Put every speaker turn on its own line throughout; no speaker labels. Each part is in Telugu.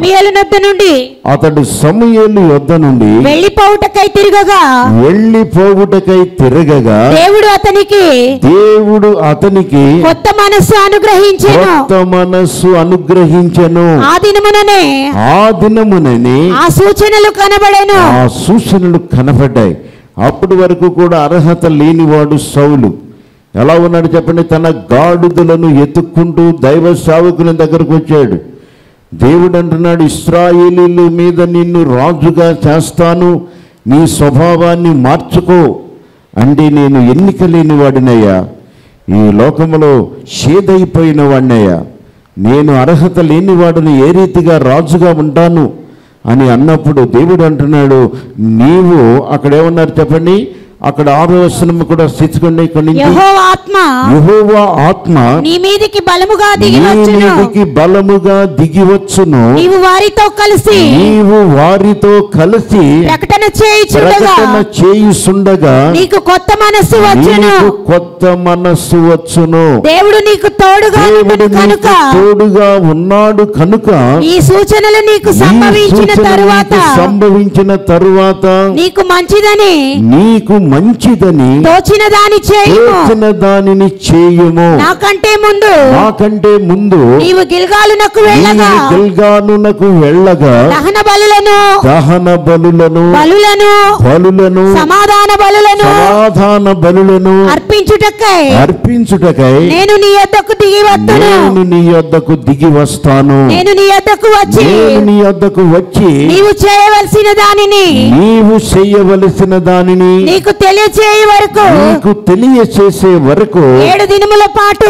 సమయాల నొద్ద నుండి
అతడు సమూయేలు యొద్ద నుండి
వెళ్లిపోవుటకై తిరగగా
వెళ్ళిపోవుటకై తిరగగా
దేవుడు అతనికి
దేవుడు అతనికి
కొత్త మనస్సు అనుగ్రహించెను
కొత్త మనస్సు అనుగ్రహించెను
ఆ దినముననే
ఆ దినమునని
ఆ సూచనలు కనబడెను
ఆ సూచనలు కనబడ్డాయి అప్పటి వరకు కూడా అర్హత లేనివాడు సౌలు ఎలా ఉన్నాడు చెప్పండి తన గాడిదలను ఎత్తుక్కుంటూ దైవ సేవకుని దగ్గరకు వచ్చాడు దేవుడు అంటున్నాడు ఇస్రాయేలీల మీద నిన్ను రాజుగా చేస్తాను నీ స్వభావాన్ని మార్చుకో అంటే నేను ఎన్నిక లేని వాడినయ్యా ఈ లోకములో షేదైపోయిన వాడినయ్యా నేను అర్హత లేని వాడిని ఏ రీతిగా రాజుగా ఉంటాను అని అన్నప్పుడు దేవుడు అంటున్నాడు నీవు అక్కడ ఏమన్నారు చెప్పండి అక్కడ ఆరో వచనం కూడా స్థితికండి ఇక్కడి నుంచి
యహో ఆత్మ
యెహోవా ఆత్మ
నీ మీదికి బలముగా
నీ
దిగి వచ్చును
మీదికి బలముగా దిగి వచ్చును
నీవు వారితో కలిసి
నీవు వారితో కలిసి
ప్రకటన చేయుచుండగా
ప్రకటన చేయుచుండగా
నీకు కొత్త మనస్సు వచ్చును
నీకు కొత్త మనస్సు వచ్చును
దేవుడు నీకు తోడుగా
దేవుడు
ఉన్నాడు కనుక
నీకు తోడుగా ఉన్నాడు కనుక
ఈ సూచనలు నీకు
ఈ
సంభవించిన
సూచన
తరువాత
నీకు సంభవించిన తరువాత
నీకు మంచిదని
నీకు మంచిదని
తోచిన దాని చేయుము
తోచిన దానిని చేయుము
నాకంటే ముందు
నాకంటే ముందు
నీవు గిల్గాలునకు వెళ్ళగా
నీవు గిల్గానునకు వెళ్ళగా
దహన బలులను
దహన బలులను
బలులను
బలులను
సమాధాన బలులను
సమాధాన బలులను
అర్పించుటకై
అర్పించుటకై
నేను నీ యొద్దకు దిగి వస్తును
నేను నీ యొద్దకు దిగి వస్తాను
నేను నీ యొద్దకు వచ్చి
నేను నీ యొద్దకు వచ్చి
నీవు చేయవలసిన దానిని
నీవు చెయ్యవలసిన దానిని
నీకు తెలియచేయ వరకు
నీకు తెలియచేసే వరకు
ఏడు దినముల పాటు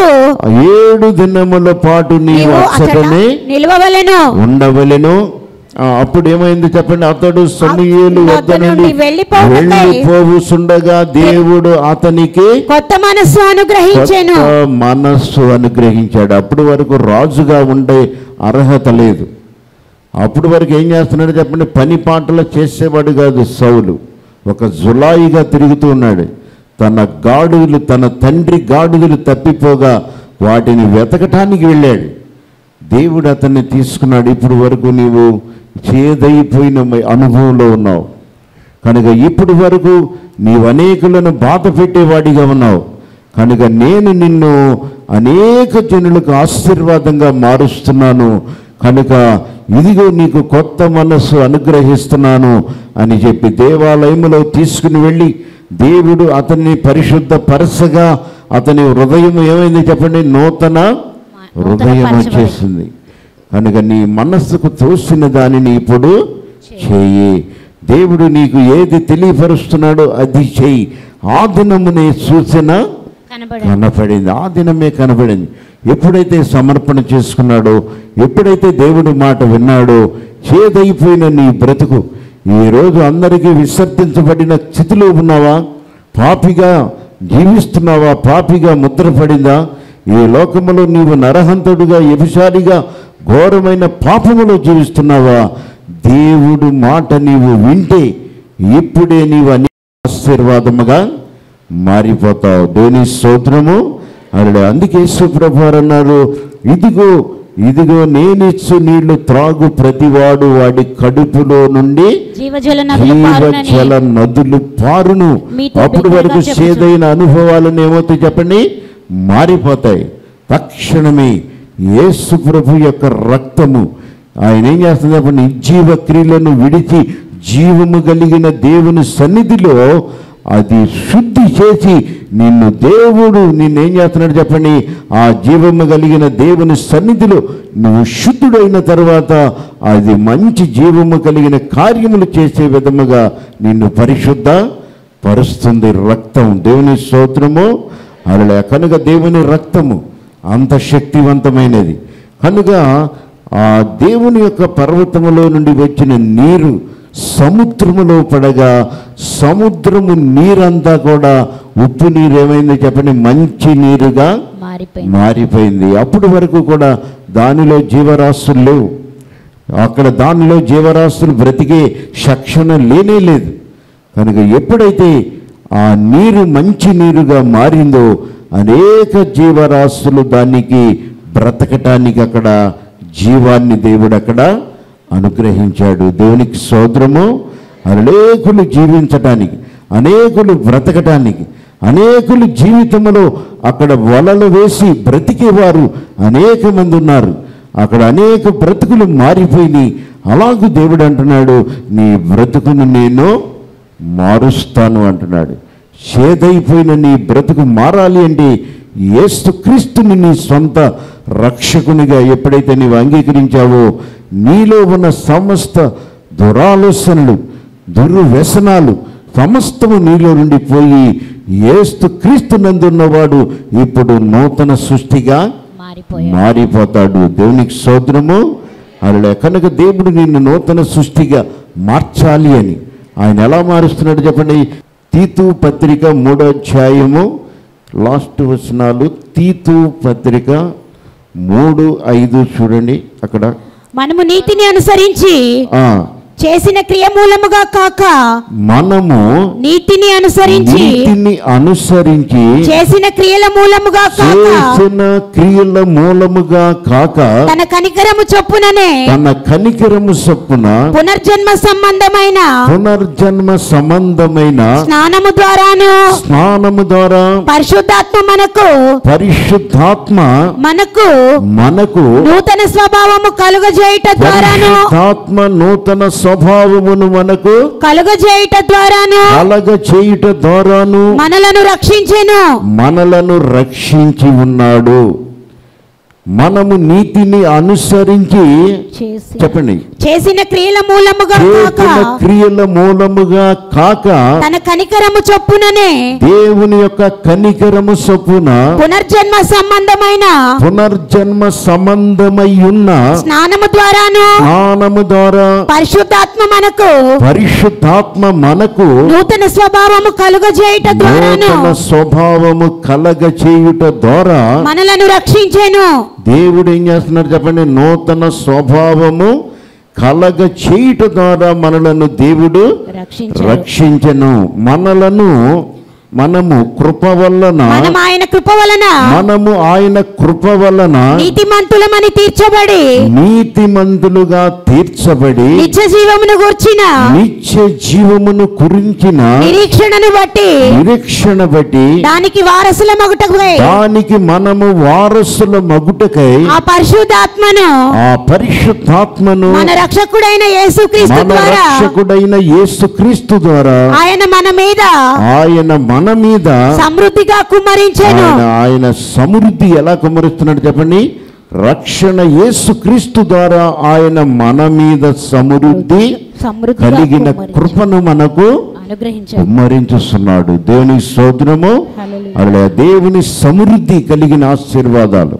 ఏడు దినముల పాటు నీవు
నీవు అక్కడ
అచ్చటనే
నిలవవలెను
ఉండవలెను ఆ, అప్పుడు ఏమైంది చెప్పండి అతడు సమూయేలు వద్ద నుండి
వెళ్ళిపోవుటకై
వెళ్ళిపోవుచుండగా దేవుడు అతనికి
కొత్త మనస్సు అనుగ్రహించెను
కొత్త మనస్సు అనుగ్రహించాడు అప్పటి వరకు రాజుగా ఉండే అర్హత లేదు అప్పటి వరకు ఏం చేస్తున్నాడు చెప్పండి పని పాటలు చేసేవాడు కాదు సౌలు ఒక జులాయిగా తిరుగుతూ ఉన్నాడు తన గాడులు తన తండ్రి గాడులు తప్పిపోగా వాటిని వెతకటానికి వెళ్ళాడు దేవుడు అతన్ని తీసుకున్నాడు ఇప్పుడు వరకు నీవు చేదైపోయిన అనుభవంలో ఉన్నావు కనుక ఇప్పటి వరకు నీవు అనేకులను బాధ పెట్టేవాడిగా ఉన్నావు కనుక నేను నిన్ను అనేక జనులకు ఆశీర్వాదంగా మారుస్తున్నాను కనుక ఇదిగో నీకు కొత్త మనస్సు అనుగ్రహిస్తున్నాను అని చెప్పి దేవాలయములో తీసుకుని వెళ్ళి దేవుడు అతన్ని పరిశుద్ధ పరసగా అతని హృదయం ఏమైంది చెప్పండి నూతన హృదయం వచ్చేసింది కనుక నీ మనస్సుకు తోసిన దానిని ఇప్పుడు చేయి దేవుడు నీకు ఏది తెలియపరుస్తున్నాడో అది చెయ్యి ఆ దినమునే సూచన కనపడింది ఆ దినమే కనపడింది ఎప్పుడైతే సమర్పణ చేసుకున్నాడో ఎప్పుడైతే దేవుడి మాట విన్నాడో చేదైపోయిన నీ బ్రతుకు ఈరోజు అందరికీ విసర్జించబడిన స్థితిలో ఉన్నావా పాపిగా జీవిస్తున్నావా పాపిగా ముద్రపడిందా ఈ లోకములో నీవు నరహంతుడుగా ఎభిసారిగా ఘోరమైన పాపములో జీవిస్తున్నావా దేవుడు మాట నీవు వింటే ఇప్పుడే నీవు అని ఆశీర్వాదముగా మారిపోతావు దేని స్తోత్రము అన్నాడు అందుకే సుప్రభు అన్నారు ఇదిగో ఇదిగో నేనిచ్చు నీళ్లు త్రాగు ప్రతివాడు వాడి కడుపులో నుండి
జీవజల నదులు పారునని
జీవజల నదులు పారును
మీతో
అప్పుడు వరకు
బిగ్గరగా చెప్పుచు.
చేదైన అనుభవాలను ఏమవుతాయి చెప్పండి మారిపోతాయి తక్షణమే యేసు ప్రభు యొక్క రక్తము ఆయన ఏం చేస్తుంది చెప్పండి నిర్జీవ క్రియలను విడిచి జీవము కలిగిన దేవుని సన్నిధిలో అది శుద్ధి చేసి నిన్ను దేవుడు నిన్నేం చేస్తున్నాడు చెప్పండి ఆ జీవము కలిగిన దేవుని సన్నిధిలో నువ్వు శుద్ధుడైన తర్వాత అది మంచి జీవము కలిగిన కార్యములు చేసే విధముగా నిన్ను పరిశుద్ధ పరుస్తుంది రక్తం దేవుని స్తోత్రము అలా కనుక దేవుని రక్తము అంత శక్తివంతమైనది కనుక ఆ దేవుని యొక్క పర్వతములో నుండి వచ్చిన నీరు సముద్రములో పడగా సముద్రము నీరంతా కూడా ఉప్పు నీరు ఏమైంది చెప్పండి మంచి నీరుగా
మారిపోయింది
మారిపోయింది అప్పటి వరకు కూడా దానిలో జీవరాశులు లేవు అక్కడ దానిలో జీవరాశులు బ్రతికే శక్షణ లేనే లేదు కనుక ఎప్పుడైతే ఆ నీరు మంచి నీరుగా మారిందో అనేక జీవరాశులు దానికి బ్రతకటానికి అక్కడ జీవాన్ని దేవుడు అక్కడ అనుగ్రహించాడు దేవునికి సోదరము అనేకులు జీవించటానికి అనేకులు బ్రతకటానికి అనేకులు జీవితంలో అక్కడ వలలు వేసి బ్రతికేవారు అనేక మంది ఉన్నారు అక్కడ అనేక బ్రతుకులు మారిపోయినాయి అలాగూ దేవుడు అంటున్నాడు నీ బ్రతుకును నేను మారుస్తాను అంటున్నాడు చేదైపోయిన నీ బ్రతుకు మారాలి అంటే ఏసు క్రీస్తుని నీ సొంత రక్షకునిగా ఎప్పుడైతే నీవు అంగీకరించావో నీలో ఉన్న సమస్త దురాలోచనలు దుర్వ్యసనాలు సమస్తము నీలో నుండి పోయి ఏస్తు క్రీస్తు నందున్నవాడు ఇప్పుడు నూతన సృష్టిగా
మారిపోయాడు
మారిపోతాడు దేవునికి సోదరము అలా కనుక దేవుడు నిన్ను నూతన సృష్టిగా మార్చాలి అని ఆయన ఎలా మారుస్తున్నాడు చెప్పండి తీతు పత్రిక మూడో అధ్యాయము లాస్ట్ వచనాలు తీతు పత్రిక మూడు ఐదు చూడండి అక్కడ
మనము నీతిని అనుసరించి
ఆ
చేసిన క్రియ మూలముగా కాక
మనము
నీతిని అనుసరించి
నీతిని అనుసరించి
చేసిన క్రియల మూలముగా కాక
చేసిన క్రియల మూలముగా కాక
తన కనికరము చొప్పుననే
తన కనికరము చొప్పున
పునర్జన్మ సంబంధమైన
పునర్జన్మ సంబంధమైన
స్నానము ద్వారాను
స్నానము ద్వారా
పరిశుద్ధాత్మ మనకు
పరిశుద్ధాత్మ
మనకు
మనకు
నూతన స్వభావము కలుగజేయుట ద్వారాను
పరిశుద్ధాత్మ నూతన స్వభావమును మనకు
కలుగజేయుట ద్వారాను
కలగ చేయుట ద్వారాను
మనలను రక్షించెను
మనలను రక్షించి ఉన్నాడు మనము నీతిని అనుసరించి
చేసి
చెప్పండి
చేసిన క్రియల మూలముగా కాక
చేసిన క్రియల మూలముగా కాక
తన కనికరము చొప్పుననే
దేవుని యొక్క కనికరము చొప్పున
పునర్జన్మ సంబంధమైన
పునర్జన్మ సంబంధమై ఉన్న
స్నానము ద్వారాను
స్నానము ద్వారా
పరిశుద్ధాత్మ మనకు
పరిశుద్ధాత్మ మనకు
నూతన స్వభావము కలుగజేయుట ద్వారాను
నూతన స్వభావము కలగ చేయుట ద్వారా
మనలను రక్షించెను
దేవుడు ఏం చేస్తున్నారు చెప్పండి నూతన స్వభావము కలగ చేయుట ద్వారా మనలను దేవుడు
రక్షించెను
రక్షించను మనలను మనము కృప వలన
మనం ఆయన కృప వలన
మనము ఆయన కృప వలన
నీతిమంతులమని తీర్చబడి
నీతిమంతులుగా తీర్చబడి
నిత్య జీవమును గూర్చిన
నిత్య జీవమును కురించిన
నిరీక్షణను బట్టి
నిరీక్షణ బట్టి
దానికి వారసుల మగుటకై
దానికి మనము వారసుల మగుటకై
ఆ పరిశుద్ధాత్మను
ఆ పరిశుద్ధాత్మను
మన రక్షకుడైన యేసుక్రీస్తు
మన
ద్వారా
రక్షకుడైన యేసుక్రీస్తు ద్వారా
ఆయన మన మీద
ఆయన మన మీద
సమృద్ధిగా కుమ్మరించెను
ఆయన ఆయన సమృద్ధి ఎలా కుమ్మరిస్తున్నాడు చెప్పండి రక్షణ యేసుక్రీస్తు ద్వారా ఆయన మన మీద సమృద్ధి
సమృద్ధిగా
కలిగిన
కుమ్మరించెను.
కృపను మనకు
అనుగ్రహించాడు
కుమ్మరించుస్తున్నాడు దేవుని స్తోత్రము
హల్లెలూయా.
అలా దేవుని సమృద్ధి కలిగిన ఆశీర్వాదాలు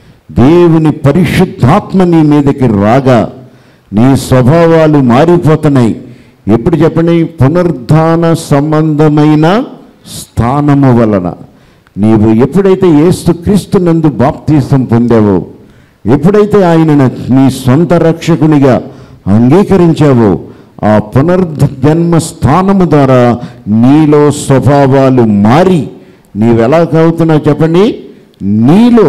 దేవుని పరిశుద్ధాత్మ నీ మీదకి రాగా నీ స్వభావాలు మారిపోతున్నాయి ఎప్పుడు చెప్పండి పునరుద్ధాన సంబంధమైన స్థానము వలన నీవు ఎప్పుడైతే ఏసు క్రీస్తు నందు బాప్తీసం పొందావో ఎప్పుడైతే ఆయనను నీ సొంత రక్షకునిగా అంగీకరించావో ఆ పునర్జన్మ స్థానము ద్వారా నీలో స్వభావాలు మారి నీవెలా అవుతున్నావు చెప్పండి నీలో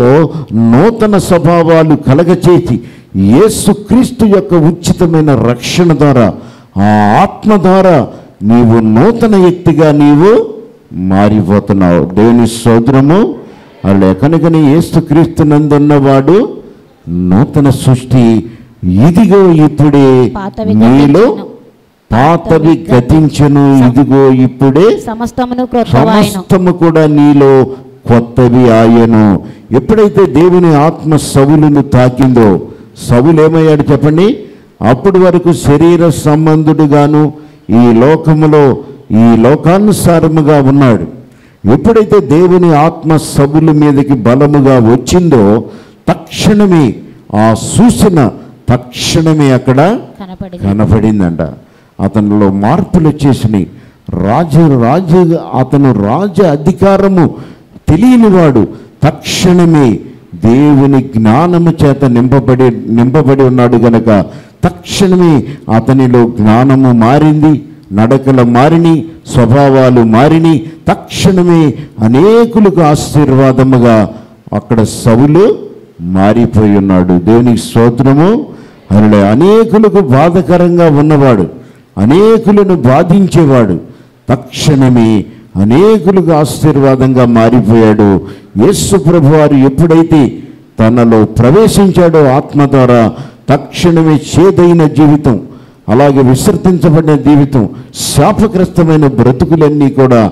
నూతన స్వభావాలు కలగచేసి యేసుక్రీస్తు యొక్క ఉచితమైన రక్షణ ద్వారా ఆ ఆత్మ ద్వారా నీవు నూతన వ్యక్తిగా నీవు మారిపోతున్నావు దేవుని సోదరము అలా కనుకని యేసుక్రీస్తు నందున్నవాడు నూతన సృష్టి ఇదిగో ఇప్పుడే
పాతవి
నీలో
గతించెను.
పాతవి గతించను ఇదిగో ఇప్పుడే
సమస్తమును క్రొత్తవాయను
సమస్తము కూడా నీలో కొత్తవి ఆయను ఎప్పుడైతే దేవుని ఆత్మ సవులను తాకిందో సవులు ఏమయ్యాడు చెప్పండి అప్పటి వరకు శరీర సంబంధుడుగాను ఈ లోకములో ఈ లోకానుసారముగా ఉన్నాడు ఎప్పుడైతే దేవుని ఆత్మ సవుల మీదకి బలముగా వచ్చిందో తక్షణమే ఆ సూచన తక్షణమే అక్కడ
కనపడి
కనపడిందంట అతనిలో మార్పులు వచ్చేసినాయి రాజు రాజు అతను రాజ అధికారము తెలియనివాడు తక్షణమే దేవుని జ్ఞానము చేత నింపబడి నింపబడి ఉన్నాడు గనక తక్షణమే అతనిలో జ్ఞానము మారింది నడకలు మారిని స్వభావాలు మారిని తక్షణమే అనేకులకు ఆశీర్వాదముగా అక్కడ సవులు మారిపోయి ఉన్నాడు దేవునికి స్తోత్రము అలా అనేకులకు బాధకరంగా ఉన్నవాడు అనేకులను బాధించేవాడు తక్షణమే అనేకులకు ఆశీర్వాదంగా మారిపోయాడు యేసు ప్రభు వారు ఎప్పుడైతే తనలో ప్రవేశించాడో ఆత్మ ద్వారా తక్షణమే చేదైన జీవితం అలాగే విసర్జించబడిన జీవితం శాపగ్రస్తమైన బ్రతుకులన్నీ కూడా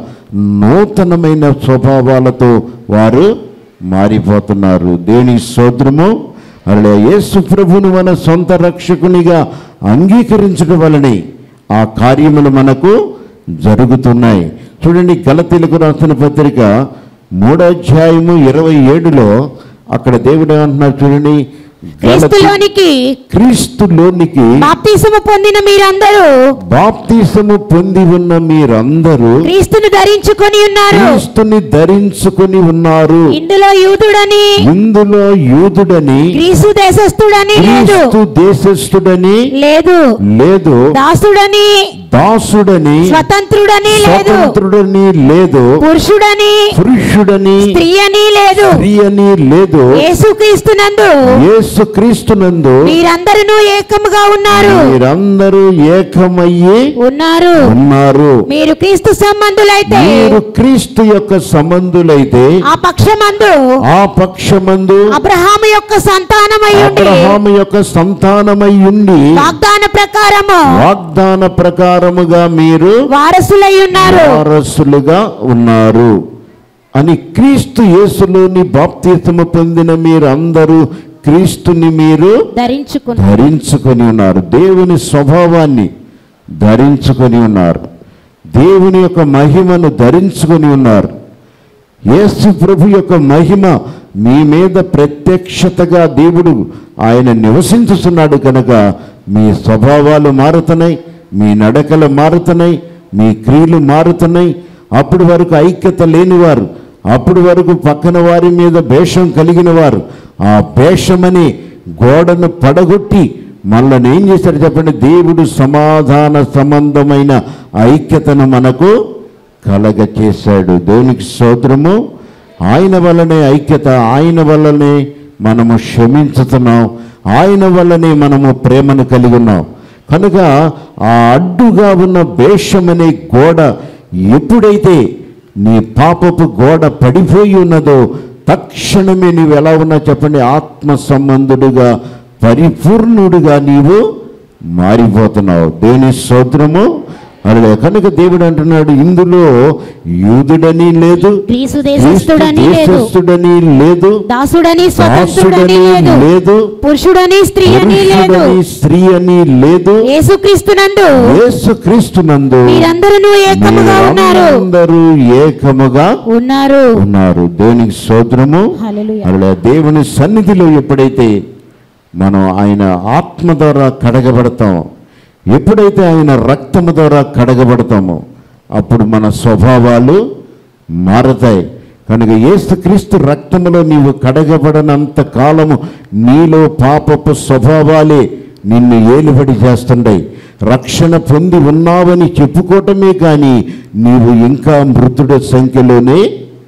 నూతనమైన స్వభావాలతో వారు మారిపోతున్నారు దేని సోదరము అలా యేసు ప్రభును మన సొంత రక్షకునిగా అంగీకరించడం వలనే ఆ కార్యములు మనకు జరుగుతున్నాయి చూడండి గలతీలకు రాసిన పత్రిక మూడో అధ్యాయము ఇరవై ఏడులో అక్కడ దేవుడు ఏమంటున్నారు చూడండి గలతీ-
క్రీస్తులోనికి
క్రీస్తులోనికి
బాప్తిసము పొందిన మీరందరూ
బాప్తిసము పొంది ఉన్న మీరందరూ
క్రీస్తును ధరించుకొని ఉన్నారు
క్రీస్తుని ధరించుకొని ఉన్నారు
ఇందులో యూదుడని
ఇందులో యూదుడని
గ్రీసు దేశస్థుడని లేదు
క్రీస్తు దేశస్థుడని
లేదు
లేదు
దాసుడని
దాసుడని
స్వతంత్రుడని లేదు
స్వతంత్రుడని లేదు
పురుషుడని
పురుషుడని
స్త్రీ అని లేదు
స్త్రీ అని లేదు
యేసుక్రీస్తునందు
యేసు క్రీస్తునందు
మీరందరూ ఏకముగా ఉన్నారు
మీరందరూ ఏకమయ్యి
ఉన్నారు
ఉన్నారు
మీరు క్రీస్తు సంబంధులైతే
మీరు క్రీస్తు యొక్క సంబంధులైతే
ఆ పక్షమందు
ఆ పక్షమందు
అబ్రహాము యొక్క సంతానమై ఉండి
అబ్రహాము యొక్క సంతానమై ఉండి
వాగ్దాన ప్రకారము
వాగ్దాన ప్రకారముగా మీరు
వారసులై ఉన్నారు
వారసులుగా ఉన్నారు అని క్రీస్తు యేసులోని బాప్తీసము పొందిన మీరందరూ క్రీస్తుని మీరు
ధరించుకున్నారు
ధరించుకొని ఉన్నారు దేవుని స్వభావాన్ని ధరించుకొని ఉన్నారు దేవుని యొక్క మహిమను ధరించుకొని ఉన్నారు యేసు ప్రభు యొక్క మహిమ మీ మీద ప్రత్యక్షతగా దేవుడు ఆయన నివసించుతున్నాడు కనుక మీ స్వభావాలు మారుతున్నాయి మీ నడకలు మారుతున్నాయి మీ క్రియలు మారుతున్నాయి అప్పుడు వరకు ఐక్యత లేనివారు అప్పుడు వరకు పక్కన వారి మీద భేషం కలిగిన వారు ఆ భేషమని గోడను పడగొట్టి మనల్ని ఏం చేశాడు చెప్పండి దేవుడు సమాధాన సంబంధమైన ఐక్యతను మనకు కలగ చేశాడు దేవునికి స్తోత్రము ఆయన వల్లనే ఐక్యత ఆయన వల్లనే మనము క్షమించుతున్నాం ఆయన వల్లనే మనము ప్రేమను కలిగి ఉన్నాం కనుక ఆ అడ్డుగా ఉన్న భేషం అనే గోడ ఎప్పుడైతే నీ పాపపు గోడ పడిపోయి ఉన్నదో తక్షణమే నీవు ఎలా ఉన్నా చెప్పండి ఆత్మ సంబంధుడుగా పరిపూర్ణుడుగా నీవు మారిపోతున్నావు దేని స్తోత్రము అలా కనుక దేవుడు అంటున్నాడు ఇందులో యూదుడని లేదు
క్రీస్తు
క్రీస్తు
దేశస్థుడని లేదు
దేశస్థుడని లేదు
దాసుడని స్వతంత్రుడని
దాసుడని
లేదు
లేదు
పురుషుడని స్త్రీ అని లేదు
పురుషుడని స్త్రీ అని లేదు
యేసుక్రీస్తునందు
యేసు క్రీస్తునందు
మీరందరూ ఏకముగా ఉన్నారు
అందరూ ఏకముగా
ఉన్నారు
ఉన్నారు దేవునికి స్తోత్రము
హల్లెలూయా.
అలా దేవుని సన్నిధిలో ఎప్పుడైతే మనం ఆయన ఆత్మ ద్వారా కడగబడతామో ఎప్పుడైతే ఆయన రక్తము ద్వారా కడగబడతామో అప్పుడు మన స్వభావాలు మారతాయి కనుక ఏసుక్రీస్తు రక్తములో నీవు కడగబడనంత కాలము నీలో పాపపు స్వభావాలే నిన్ను ఏలుబడి చేస్తుంటాయి రక్షణ పొంది ఉన్నావని చెప్పుకోవటమే కానీ నీవు ఇంకా మృతుడ సంఖ్యలోనే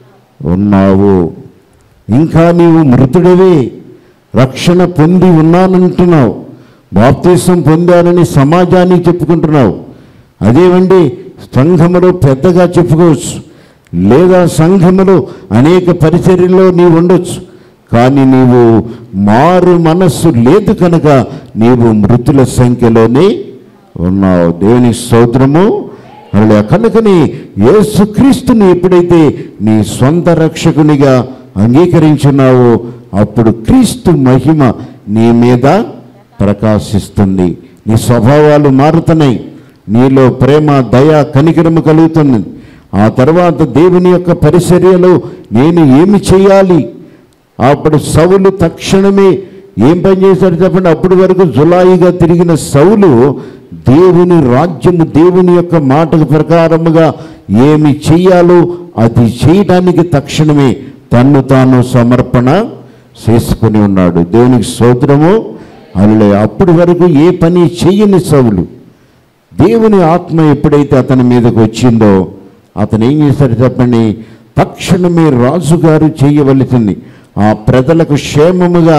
ఉన్నావు ఇంకా నీవు మృతుడవే రక్షణ పొంది ఉన్నానంటున్నావు బాప్తీసం పొందానని సమాజానికి చెప్పుకుంటున్నావు అదేమండి సంఘములో పెద్దగా చెప్పుకోవచ్చు లేదా సంఘములో అనేక పరిచర్యల్లో నీవు ఉండొచ్చు కానీ నీవు మారు మనస్సు లేదు కనుక నీవు మృతుల సంఖ్యలోనే ఉన్నావు దేవుని స్తోత్రము అలా కనుకని యేసుక్రీస్తుని ఎప్పుడైతే నీ సొంత రక్షకునిగా అంగీకరించున్నావో అప్పుడు క్రీస్తు మహిమ నీ మీద ప్రకాశిస్తుంది నీ స్వభావాలు మారుతున్నాయి నీలో ప్రేమ దయ కనికరము కలుగుతుంది ఆ తర్వాత దేవుని యొక్క పరిచర్యలో నేను ఏమి చేయాలి అప్పుడు సౌలు తక్షణమే ఏం పని చేశాడు చెప్పండి అప్పటి వరకు జులాయిగా తిరిగిన సౌలు దేవుని రాజ్యము దేవుని యొక్క మాటకు ప్రకారముగా ఏమి చెయ్యాలో అది చేయడానికి తక్షణమే తన్ను తాను సమర్పణ చేసుకుని ఉన్నాడు దేవునికి స్తోత్రము అలా అప్పటి వరకు ఏ పని చెయ్యని సౌలు దేవుని ఆత్మ ఎప్పుడైతే అతని మీదకి వచ్చిందో అతను ఏం చేశాడు చెప్పండి తక్షణమే రాజుగారు చేయవలసింది ఆ ప్రజలకు క్షేమముగా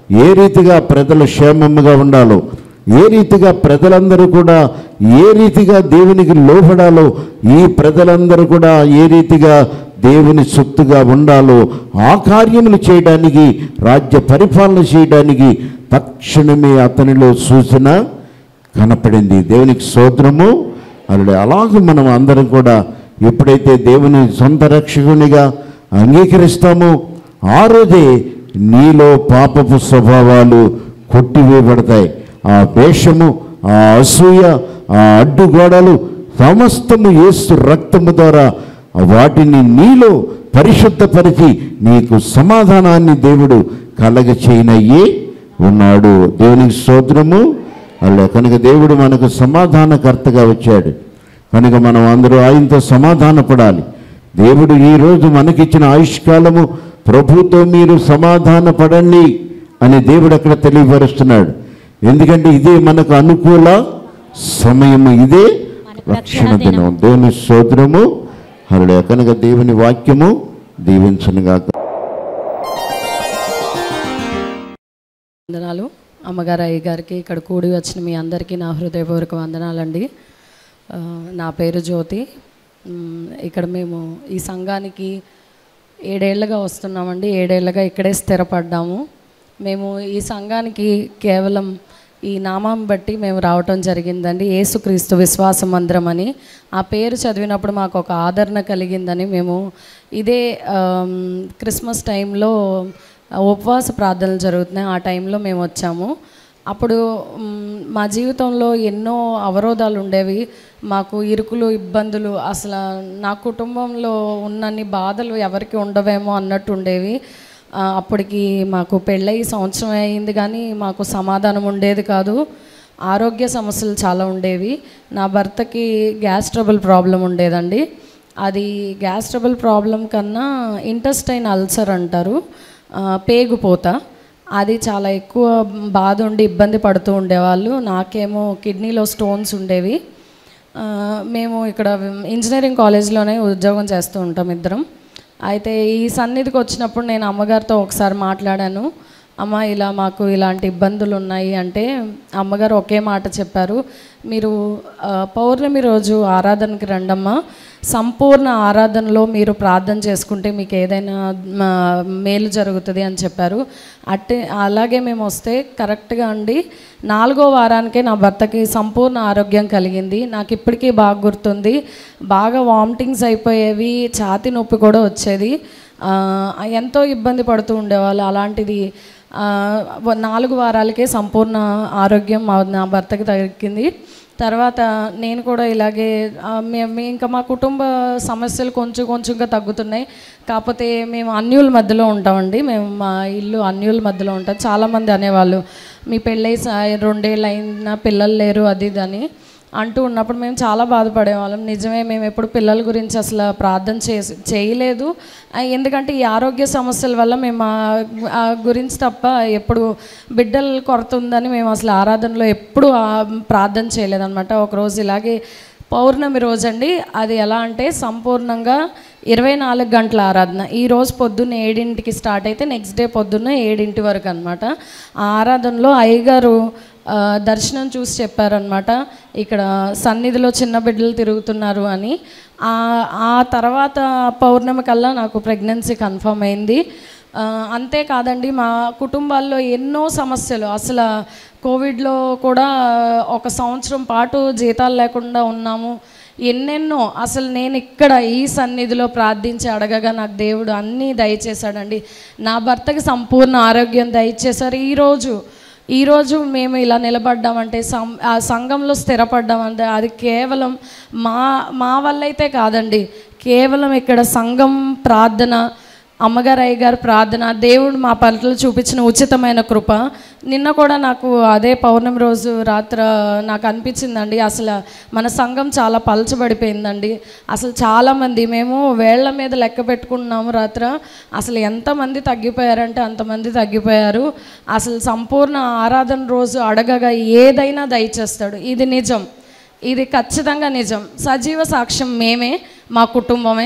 ఏ రీతిగా ప్రజలు క్షేమముగా ఉండాలో ఏ రీతిగా ప్రజలందరూ కూడా ఏ రీతిగా దేవునికి లోపడాలో ఈ ప్రజలందరూ కూడా ఏ రీతిగా దేవుని సొత్తుగా ఉండాలో ఆ కార్యములు చేయడానికి రాజ్య పరిపాలన చేయడానికి తక్షణమే అతనిలో సూచన కనపడింది దేవునికి స్తోత్రము అలా అలాగే మనం అందరం కూడా ఎప్పుడైతే దేవుని సొంత రక్షకునిగా అంగీకరిస్తామో ఆ రోజే నీలో పాపపు స్వభావాలు కొట్టివేయబడతాయి ఆ వేషము ఆ అసూయ ఆ అడ్డుగోడలు సమస్తము యేసు రక్తము ద్వారా వాటిని నీలో పరిశుద్ధపరిచి నీకు సమాధానాన్ని దేవుడు కలగ చేయనయ్యి ఉన్నాడు దేవునికి స్తోత్రము అలా కనుక దేవుడు మనకు సమాధానకర్తగా వచ్చాడు కనుక మనం అందరూ ఆయనతో సమాధానపడాలి దేవుడు ఈరోజు మనకిచ్చిన ఆయుష్కాలము ప్రభుతో మీరు సమాధాన పడండి అని దేవుడు అక్కడ తెలియపరుస్తున్నాడు ఎందుకంటే ఇదే మనకు అనుకూల సమయము ఇదే రక్షణ దినం దేవుని స్తోత్రము హరుడు కనుక దేవుని వాక్యము దీవించనుగాక
వందనాలు అమ్మగారు అయ్య గారికి ఇక్కడ కూడి వచ్చిన మీ అందరికీ నా హృదయపూర్వక వందనాలండి ఆ, నా పేరు జ్యోతి మ్, ఇక్కడ మేము ఈ సంఘానికి ఏడేళ్లుగా వస్తున్నామండి ఏడేళ్లుగా ఇక్కడే స్థిరపడ్డాము మేము ఈ సంఘానికి కేవలం ఈ నామం బట్టి మేము రావటం జరిగిందండి యేసుక్రీస్తు విశ్వాస మందిరం అని ఆ పేరు చదివినప్పుడు మాకు ఒక ఆదరణ కలిగిందని మేము ఇదే ఆమ్, క్రిస్మస్ టైంలో ఉపవాస ప్రార్థనలు జరుగుతున్నాయి ఆ టైంలో మేము వచ్చాము అప్పుడు మ్, మా జీవితంలో ఎన్నో అవరోధాలు ఉండేవి మాకు ఇరుకులు ఇబ్బందులు అసలు నా కుటుంబంలో ఉన్నన్ని బాధలు ఎవరికి ఉండవేమో అన్నట్టు ఉండేవి ఆ, అప్పటికి మాకు పెళ్ళయి సంవత్సరం అయింది కానీ మాకు సమాధానం ఉండేది కాదు ఆరోగ్య సమస్యలు చాలా ఉండేవి నా భర్తకి గ్యాస్ ట్రబుల్ ప్రాబ్లం ఉండేదండి అది గ్యాస్ ట్రబుల్ ప్రాబ్లం కన్నా ఇంటెస్టైన్ అల్సర్ అంటారు ఆ, పేగుపోత అది చాలా ఎక్కువ బాధ ఉండి ఇబ్బంది పడుతూ ఉండేవాళ్ళు నాకేమో కిడ్నీలో స్టోన్స్ ఉండేవి ఆ, మేము ఇక్కడ ఇంజనీరింగ్ కాలేజ్లోనే ఉద్యోగం చేస్తూ ఉంటాం ఇద్దరం అయితే ఈ సన్నిధికి వచ్చినప్పుడు నేను అమ్మగారితో ఒకసారి మాట్లాడాను అమ్మ ఇలా మాకు ఇలాంటి ఇబ్బందులు ఉన్నాయి అంటే అమ్మగారు ఒకే మాట చెప్పారు మీరు ఆ, పౌర్ణమి రోజు ఆరాధనకి రండమ్మా సంపూర్ణ ఆరాధనలో మీరు ప్రార్థన చేసుకుంటే మీకు ఏదైనా ఆ, మేలు జరుగుతుంది అని చెప్పారు అట్టే అలాగే మేము వస్తే కరెక్ట్గా అండి నాలుగో వారానికే నా భర్తకి సంపూర్ణ ఆరోగ్యం కలిగింది నాకు ఇప్పటికీ బాగా గుర్తుంది బాగా వామిటింగ్స్ అయిపోయేవి ఛాతి నొప్పి కూడా వచ్చేది ఆ, ఎంతో ఇబ్బంది పడుతూ ఉండేవాళ్ళు అలాంటిది ఆ, వ- నాలుగు వారాలకే సంపూర్ణ ఆరోగ్యం మా నా భర్తకి తగ్గింది తర్వాత నేను కూడా ఇలాగే ఆ, మేము ఇంకా మా కుటుంబ సమస్యలు కొంచెం కొంచెంగా తగ్గుతున్నాయి కాకపోతే మేము అన్యుల మధ్యలో ఉంటామండి మేము మా ఇల్లు అన్యుల మధ్యలో ఉంటాం చాలామంది అనేవాళ్ళు మీ పెళ్ళై స- రెండేళ్ళు అయినా పిల్లలు లేరు అది ఇది అని అంటూ ఉన్నప్పుడు మేము చాలా బాధపడేవాళ్ళం నిజమే మేము ఎప్పుడు పిల్లల గురించి అసలు ప్రార్థన చేసి చేయలేదు ఆ, ఎందుకంటే ఈ ఆరోగ్య సమస్యల వల్ల మేము ఆ- ఆ గురించి తప్ప ఎప్పుడు బిడ్డల కొరత ఉందని మేము అసలు ఆరాధనలో ఎప్పుడు ఆ ప్రార్థన చేయలేదన్నమాట ఒకరోజు ఇలాగే పౌర్ణమి రోజండి అది ఎలా అంటే సంపూర్ణంగా ఇరవై నాలుగు గంటల ఆరాధన ఈ రోజు పొద్దున్న ఏడింటికి స్టార్ట్ అయితే నెక్స్ట్ డే పొద్దున్న ఏడింటి వరకు అనమాట ఆ ఆరాధనలో అయ్యగారు ఆ, దర్శనం చూసి చెప్పారనమాట ఇక్కడ సన్నిధిలో చిన్న బిడ్డలు తిరుగుతున్నారు అని ఆ ఆ తర్వాత పౌర్ణమి కల్లా నాకు ప్రెగ్నెన్సీ కన్ఫర్మ్ అయింది ఆ, అంతేకాదండి మా కుటుంబాల్లో ఎన్నో సమస్యలు అసలు కోవిడ్లో కూడా ఒక సంవత్సరం పాటు జీతాలు లేకుండా ఉన్నాము ఎన్నెన్నో అసలు నేను ఇక్కడ ఈ సన్నిధిలో ప్రార్థించి అడగగా నాకు దేవుడు అన్నీ దయచేశాడండి నా భర్తకి సంపూర్ణ ఆరోగ్యం దయచేశారు ఈరోజు ఈరోజు మేము ఇలా నిలబడ్డామంటే సం ఆ సంఘంలో స్థిరపడ్డామంటే అది కేవలం మా మా వల్ల అయితే కాదండి కేవలం ఇక్కడ సంఘం ప్రార్థన అమ్మగారు అయ్యగారు ప్రార్థన దేవుడు మా పట్ల చూపించిన ఉచితమైన కృప నిన్న కూడా నాకు అదే పౌర్ణమి రోజు రాత్ర నాకు అనిపించిందండి అసలు మన సంఘం చాలా పలచబడిపోయిందండి అసలు చాలామంది మేము వేళ్ల మీద లెక్క పెట్టుకున్నాము రాత్ర అసలు ఎంతమంది తగ్గిపోయారంటే అంతమంది తగ్గిపోయారు అసలు సంపూర్ణ ఆరాధన రోజు అడగగా ఏదైనా దయచేస్తాడు ఇది నిజం ఇది ఖచ్చితంగా నిజం సజీవ సాక్ష్యం మేమే మా కుటుంబమే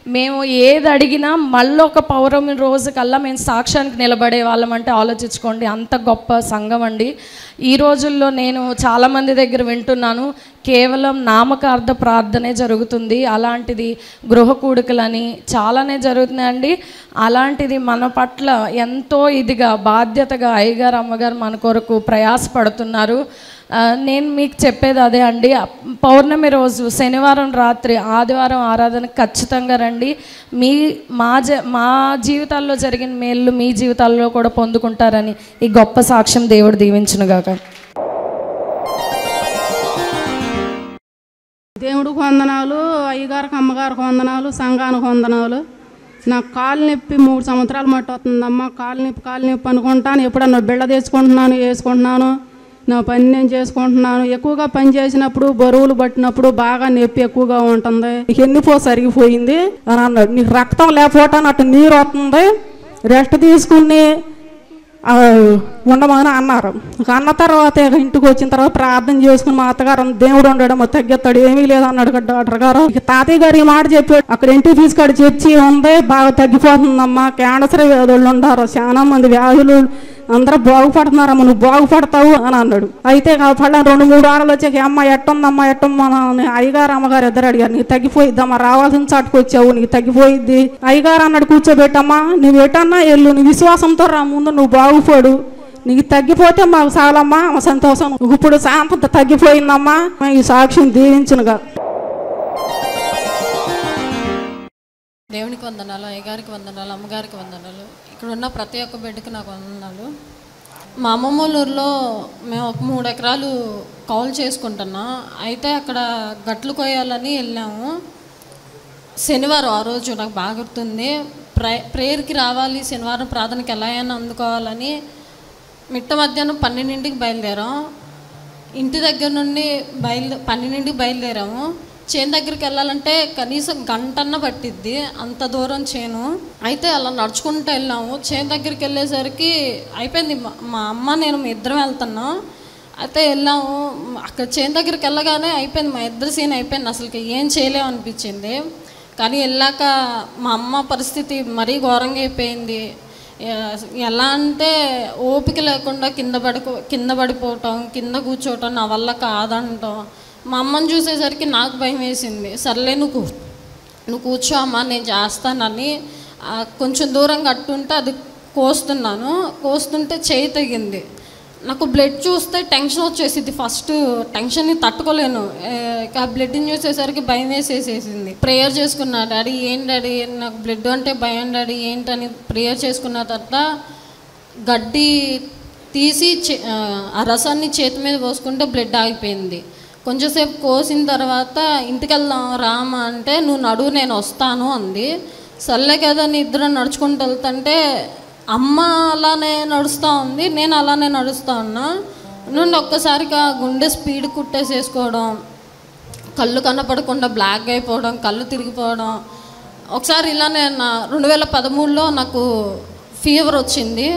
మేము ఏది అడిగినా మళ్ళీ ఒక పౌర్ణమి రోజు కల్లా మేము సాక్ష్యానికి నిలబడే వాళ్ళం అంటే ఆలోచించుకోండి అంత గొప్ప సంఘం అండి ఈ రోజుల్లో నేను చాలామంది దగ్గర వింటున్నాను కేవలం నామకార్థ ప్రార్థనే జరుగుతుంది అలాంటిది గృహ కూడికలని చాలానే జరుగుతున్నాయండి అలాంటిది మన పట్ల ఎంతో ఇదిగా బాధ్యతగా అయ్యగారు అమ్మగారు మన కొరకు ప్రయాసపడుతున్నారు ఆ, నేను మీకు చెప్పేది అదే అండి పౌర్ణమి రోజు శనివారం రాత్రి ఆదివారం ఆరాధన ఖచ్చితంగా రండి మీ మా జ మా జీవితాల్లో జరిగిన మేళ్ళు మీ జీవితాల్లో కూడా పొందుకుంటారని ఈ గొప్ప సాక్ష్యం దేవుడు దీవించునుగాక
దేవుడికి వందనాలు అయ్యగారికి అమ్మగారికి వందనాలు సంఘానికి వందనాలు నాకు కాలు నొప్పి మూడు సంవత్సరాలు మట్టి వస్తుందమ్మా కాలు నొప్పి కాలు నొప్పి అనుకుంటాను ఎప్పుడన్నా బిళ్ళ తెచ్చుకుంటున్నాను వేసుకుంటున్నాను నా పని నేను చేసుకుంటున్నాను ఎక్కువగా పని చేసినప్పుడు బరువులు పట్టినప్పుడు బాగా నొప్పి ఎక్కువగా ఉంటుంది
నీకు ఎన్నిపో సరిగిపోయింది అని అన్నాడు నీకు రక్తం లేకపోవటాన్ని అటు నీరు వస్తుంది రెస్ట్ తీసుకుని ఆ, ఉండమని అన్నారు ఇక అన్న తర్వాత ఇక ఇంటికి వచ్చిన తర్వాత ప్రార్థన చేసుకుని మా అత్తగారు అన్న, దేవుడు ఉండడం తగ్గెత్తాడు ఏమీ లేదు అన్నాడు కదా డాక్టర్ గారు ఇక తాతయ్య గారు ఈ మాట చెప్పాడు అక్కడ ఇంటికి తీసుకాడు చర్చి ఉంది బాగా తగ్గిపోతుందమ్మా క్యాన్సర్ వ్యాధులు ఉండారు చాలా మంది వ్యాధులు అందరూ బాగుపడుతున్నారమ్మ నువ్వు బాగుపడతావు అని అన్నాడు అయితే ఇక పళ్ళ రెండు మూడు వారాలు వచ్చాక అమ్మ ఎట్టుందమ్మా ఎట్టమ్మా అని అయ్యగారు అమ్మగారు ఇద్దరు అడిగారు నీకు తగ్గిపోయిద్దమ్మా రావాల్సిన చాటుకు వచ్చావు నీకు తగ్గిపోయిద్ది అయ్యగారు అన్నాడు కూర్చోబెట్టమ్మా నువ్వు ఎటన్నా వెళ్ళు నీ విశ్వాసంతో రా ముందు నువ్వు బాగుపడు నీకు తగ్గిపోతే మాకు చాలమ్మా మా సంతోషం ఇప్పుడు శాంతత తగ్గిపోయిందమ్మా ఈ సాక్ష్యం దీవించునుగా
దేవునికి వందనాలు అయ్యగారికి వందనాలు అమ్మగారికి వందనాలు ఇక్కడ ఉన్న ప్రతి ఒక్క బిడ్డకి నాకు వందనాలు మా అమ్మమ్మ వాళ్ళ ఊర్లో మేము ఒక మూడు ఎకరాలు కౌలు చేసుకుంటున్నాం అయితే అక్కడ గట్లు కొయ్యాలని వెళ్ళాము శనివారం ఆ రోజు నాకు బాగా గుర్తుంది ప్రే ప్రేయర్కి రావాలి శనివారం ప్రార్థనకి ఎలా అయినా అందుకోవాలని మిట్ట మధ్యాహ్నం పన్నెండింటికి బయలుదేరాం ఇంటి దగ్గర నుండి బయలు పన్నెండింటికి బయలుదేరాము చేను దగ్గరికి వెళ్ళాలంటే కనీసం గంటన్న పట్టిద్ది అంత దూరం చేను అయితే అలా నడుచుకుంటూ వెళ్ళాము చేను దగ్గరికి వెళ్ళేసరికి అయిపోయింది మా- మా అమ్మ నేను మీ ఇద్దరం వెళ్తున్నాం అయితే వెళ్ళాము అక్కడ చేను దగ్గరికి వెళ్ళగానే అయిపోయింది మా ఇద్దరు సీన్ అయిపోయింది అసలుకి ఏం చేయలేము అనిపించింది కానీ వెళ్ళాక మా అమ్మ పరిస్థితి మరీ ఘోరంగా అయిపోయింది ఎ- ఎలా అంటే ఓపిక లేకుండా కింద పడుకో కింద పడిపోవటం కింద కూర్చోవటం నా వల్ల కాదంటాం మా అమ్మని చూసేసరికి నాకు భయం వేసింది సర్లే నువ్వు కూ- నువ్వు కూర్చో అమ్మా నేను చేస్తానని ఆ, కొంచెం దూరం కట్టుంటే అది కోస్తున్నాను కోస్తుంటే చేయి తెగింది నాకు బ్లడ్ చూస్తే టెన్షన్ వచ్చేసింది ఫస్ట్ టెన్షన్ని తట్టుకోలేను ఏ, ఇక ఆ బ్లడ్ని చూసేసరికి భయం వేసేసేసింది ప్రేయర్ చేసుకున్నా డాడీ ఏం డాడీ నాకు బ్లడ్ అంటే భయం డాడీ ఏంటని ప్రేయర్ చేసుకున్న తర్వాత గడ్డి తీసి చే- ఆ, ఆ రసాన్ని చేతి మీద పోసుకుంటే బ్లడ్ ఆగిపోయింది కొంచెంసేపు కోసిన తర్వాత ఇంటికి వెళ్దాం రామా అంటే నువ్వు నడువు నేను వస్తాను అంది సర్లే కదా నీ ఇద్దరు నడుచుకుంటూ వెళ్తుంటే అమ్మ అలానే నడుస్తూ ఉంది నేను అలానే నడుస్తూ ఉన్నా నుండి ఒక్కసారిగా గుండె స్పీడ్ కుట్టేసేసుకోవడం కళ్ళు కనపడకుండా బ్లాక్ అయిపోవడం కళ్ళు తిరిగిపోవడం ఒకసారి ఇలానే నా రెండు వేల పదమూడులో నాకు ఫీవర్ వచ్చింది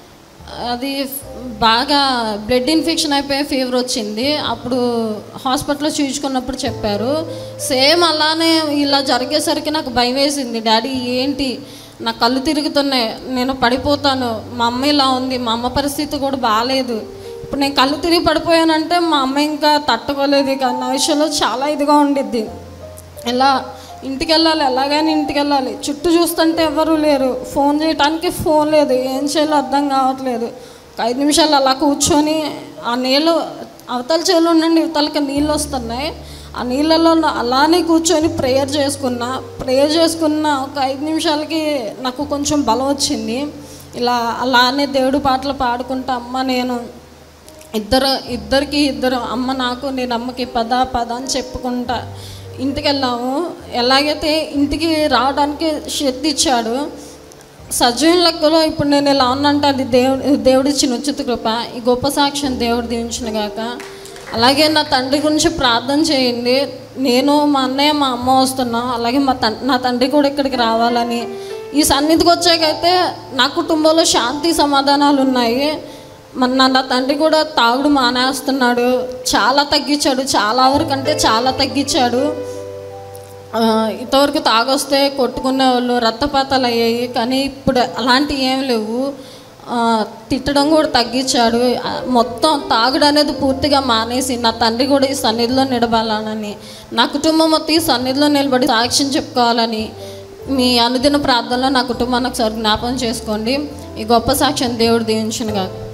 అది బాగా బ్లడ్ ఇన్ఫెక్షన్ అయిపోయి ఫీవర్ వచ్చింది అప్పుడు హాస్పిటల్లో చూయించుకున్నప్పుడు చెప్పారు సేమ్ అలానే ఇలా జరిగేసరికి నాకు భయం వేసింది డాడీ ఏంటి నా కళ్ళు తిరుగుతున్నాయి నేను పడిపోతాను మా అమ్మ ఇలా ఉంది మా అమ్మ పరిస్థితి కూడా బాగాలేదు ఇప్పుడు నేను కళ్ళు తిరిగి పడిపోయానంటే మా అమ్మ ఇంకా తట్టుకోలేదు ఇక నా విషయంలో చాలా ఇదిగా ఉండిద్ది ఎలా ఇంటికి వెళ్ళాలి ఎలాగైనా ఇంటికి వెళ్ళాలి చుట్టూ చూస్తుంటే ఎవరు లేరు ఫోన్ చేయడానికి ఫోన్ లేదు ఏం చేయాలో అర్థం కావట్లేదు ఒక ఐదు నిమిషాలు అలా కూర్చొని ఆ నీళ్ళు అవతల చేలు ఉండండి ఇవతలకి నీళ్ళు వస్తున్నాయి ఆ నీళ్ళలో నా- అలానే కూర్చొని ప్రేయర్ చేసుకున్నా ప్రేయర్ చేసుకున్న ఒక ఐదు నిమిషాలకి నాకు కొంచెం బలం వచ్చింది ఇలా అలానే దేవుడు పాటలు పాడుకుంటా అమ్మ నేను ఇద్దరు ఇద్దరికి ఇద్దరు అమ్మ నాకు నేను అమ్మకి పద పద అని చెప్పుకుంటా ఇంటికి వెళ్ళాము ఎలాగైతే ఇంటికి రావడానికి శక్తి ఇచ్చాడు సజీవుల లెక్కలో ఇప్పుడు నేను ఇలా ఉన్నంటే అది దేవుడు దేవుడిచ్చిన ఉచిత కృప ఈ గొప్ప సాక్ష్యం దేవుడు దీవించిన గాక అలాగే నా తండ్రి గురించి ప్రార్థన చేయండి నేను మా అన్నయ్య మా అమ్మ వస్తున్నాం అలాగే మా తం నా తండ్రి కూడా ఇక్కడికి రావాలని ఈ సన్నిధికి వచ్చాకైతే నా కుటుంబంలో శాంతి సమాధానాలు ఉన్నాయి మన నా నా తండ్రి కూడా తాగుడు మానేస్తున్నాడు చాలా తగ్గించాడు చాలా వరకు అంటే చాలా తగ్గించాడు ఆ, ఇంతవరకు తాగొస్తే కొట్టుకునే వాళ్ళు రక్తపాతాలు అయ్యాయి కానీ ఇప్పుడు అలాంటివి ఏం లేవు ఆ, తిట్టడం కూడా తగ్గించాడు ఆ, మొత్తం తాగుడు అనేది పూర్తిగా మానేసి నా తండ్రి కూడా ఈ సన్నిధిలో నిలబడాలని నా కుటుంబం మొత్తం ఈ సన్నిధిలో నిలబడి సాక్ష్యం చెప్పుకోవాలని మీ అనుదిన ప్రార్థనలో నా కుటుంబాన్ని ఒకసారి జ్ఞాపకం చేసుకోండి ఈ గొప్ప సాక్ష్యం దేవుడు దీవించునుగా